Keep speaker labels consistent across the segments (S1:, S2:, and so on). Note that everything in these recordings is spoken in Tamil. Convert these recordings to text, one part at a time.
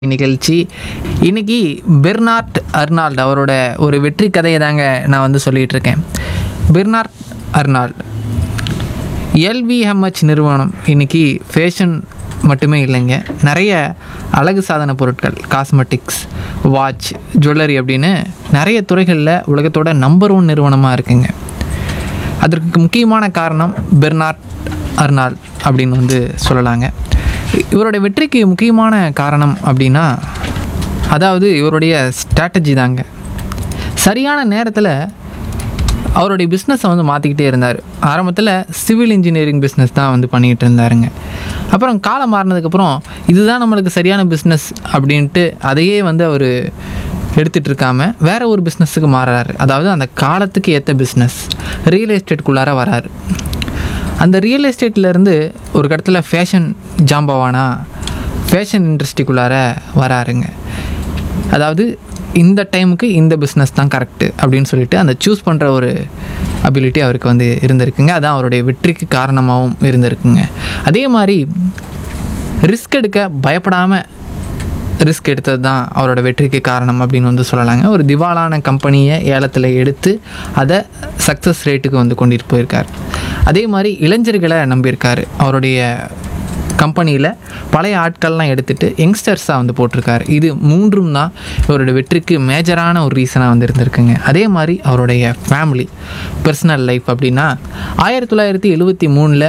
S1: நிகழ்ச்சி இன்னைக்கு பெர்னார்ட் அர்னால்ட் அவரோட ஒரு வெற்றி கதையை தாங்க நான் வந்து சொல்லிட்டு இருக்கேன் பெர்னார்ட் அர்னால்ட் எல்விஎம்ஹெச் நிறுவனம் இன்னைக்கு ஃபேஷன் மட்டுமே இல்லைங்க நிறைய அழகு சாதன பொருட்கள் காஸ்மெட்டிக்ஸ் வாட்ச் ஜுவல்லரி அப்படின்னு நிறைய துறைகளில் உலகத்தோட நம்பர் ஒன் நிறுவனமாக இருக்குங்க அதற்கு முக்கியமான காரணம் பெர்னார்ட் அர்னால் அப்படின்னு வந்து சொல்லலாங்க இவருடைய வெற்றிக்கு முக்கியமான காரணம் அப்படின்னா அதாவது இவருடைய ஸ்ட்ராட்டஜி தாங்க சரியான நேரத்தில் அவருடைய பிஸ்னஸை வந்து மாற்றிக்கிட்டே இருந்தார் ஆரம்பத்தில் சிவில் இன்ஜினியரிங் பிஸ்னஸ் தான் வந்து பண்ணிகிட்டு இருந்தாருங்க அப்புறம் காலம் மாறினதுக்கப்புறம் இதுதான் நம்மளுக்கு சரியான பிஸ்னஸ் அப்படின்ட்டு அதையே வந்து அவர் எடுத்துகிட்டு இருக்காம வேற ஒரு பிஸ்னஸுக்கு மாறுறாரு அதாவது அந்த காலத்துக்கு ஏற்ற பிஸ்னஸ் ரியல் எஸ்டேட்குள்ளார வராரு அந்த ரியல் எஸ்டேட்லேருந்து ஒரு இடத்துல ஃபேஷன் ஜாம்பவானா ஃபேஷன் இண்டஸ்ட்ரிக்குள்ளார வராருங்க அதாவது இந்த டைமுக்கு இந்த பிஸ்னஸ் தான் கரெக்டு அப்படின்னு சொல்லிட்டு அந்த சூஸ் பண்ணுற ஒரு அபிலிட்டி அவருக்கு வந்து இருந்திருக்குங்க அதான் அவருடைய வெற்றிக்கு காரணமாகவும் இருந்திருக்குங்க அதே மாதிரி ரிஸ்க் எடுக்க பயப்படாமல் ரிஸ்க் எடுத்தது தான் அவரோட வெற்றிக்கு காரணம் அப்படின்னு வந்து சொல்லலாங்க ஒரு திவாலான கம்பெனியை ஏலத்தில் எடுத்து அதை சக்ஸஸ் ரேட்டுக்கு வந்து கொண்டுட்டு போயிருக்கார் அதே மாதிரி இளைஞர்களை நம்பியிருக்காரு அவருடைய கம்பெனியில் பழைய ஆட்கள்லாம் எடுத்துகிட்டு யங்ஸ்டர்ஸாக வந்து போட்டிருக்காரு இது மூன்றும் தான் இவரோட வெற்றிக்கு மேஜரான ஒரு ரீசனாக வந்து இருந்திருக்குங்க அதே மாதிரி அவருடைய ஃபேமிலி பர்சனல் லைஃப் அப்படின்னா ஆயிரத்தி தொள்ளாயிரத்தி எழுபத்தி மூணில்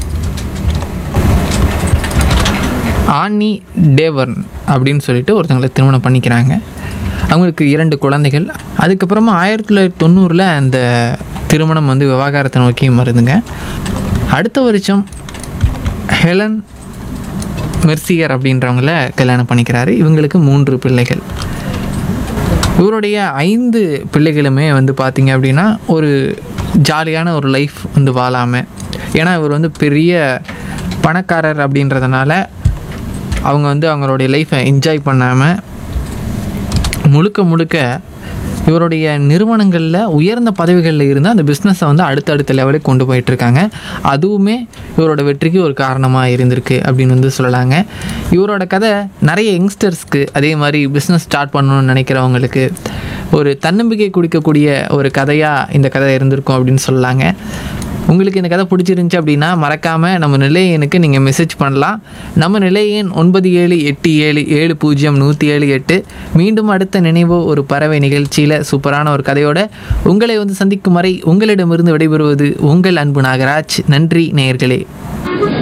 S1: ஆன்னி டேவர்ன் அப்படின்னு சொல்லிட்டு ஒருத்தங்களை திருமணம் பண்ணிக்கிறாங்க அவங்களுக்கு இரண்டு குழந்தைகள் அதுக்கப்புறமா ஆயிரத்தி தொள்ளாயிரத்தி தொண்ணூறில் அந்த திருமணம் வந்து விவாகரத்தை நோக்கி வருதுங்க அடுத்த வருஷம் ஹெலன் மெர்சியர் அப்படின்றவங்கள கல்யாணம் பண்ணிக்கிறாரு இவங்களுக்கு மூன்று பிள்ளைகள் இவருடைய ஐந்து பிள்ளைகளுமே வந்து பார்த்திங்க அப்படின்னா ஒரு ஜாலியான ஒரு லைஃப் வந்து வாழாமல் ஏன்னா இவர் வந்து பெரிய பணக்காரர் அப்படின்றதுனால அவங்க வந்து அவங்களுடைய லைஃப்பை என்ஜாய் பண்ணாமல் முழுக்க முழுக்க இவருடைய நிறுவனங்களில் உயர்ந்த பதவிகளில் இருந்து அந்த பிஸ்னஸை வந்து அடுத்தடுத்த லெவலுக்கு கொண்டு போயிட்டுருக்காங்க அதுவுமே இவரோட வெற்றிக்கு ஒரு காரணமாக இருந்திருக்கு அப்படின்னு வந்து சொல்லலாங்க இவரோட கதை நிறைய யங்ஸ்டர்ஸ்க்கு அதே மாதிரி பிஸ்னஸ் ஸ்டார்ட் பண்ணணும்னு நினைக்கிறவங்களுக்கு ஒரு தன்னம்பிக்கை கொடுக்கக்கூடிய ஒரு கதையாக இந்த கதை இருந்திருக்கும் அப்படின்னு சொல்லலாங்க உங்களுக்கு இந்த கதை பிடிச்சிருந்துச்சி அப்படின்னா மறக்காமல் நம்ம நிலையனுக்கு நீங்கள் மெசேஜ் பண்ணலாம் நம்ம நிலையன் ஒன்பது ஏழு எட்டு ஏழு ஏழு பூஜ்ஜியம் நூற்றி ஏழு எட்டு மீண்டும் அடுத்த நினைவோ ஒரு பறவை நிகழ்ச்சியில் சூப்பரான ஒரு கதையோட உங்களை வந்து சந்திக்கும் வரை உங்களிடமிருந்து விடைபெறுவது உங்கள் அன்பு நாகராஜ் நன்றி நேயர்களே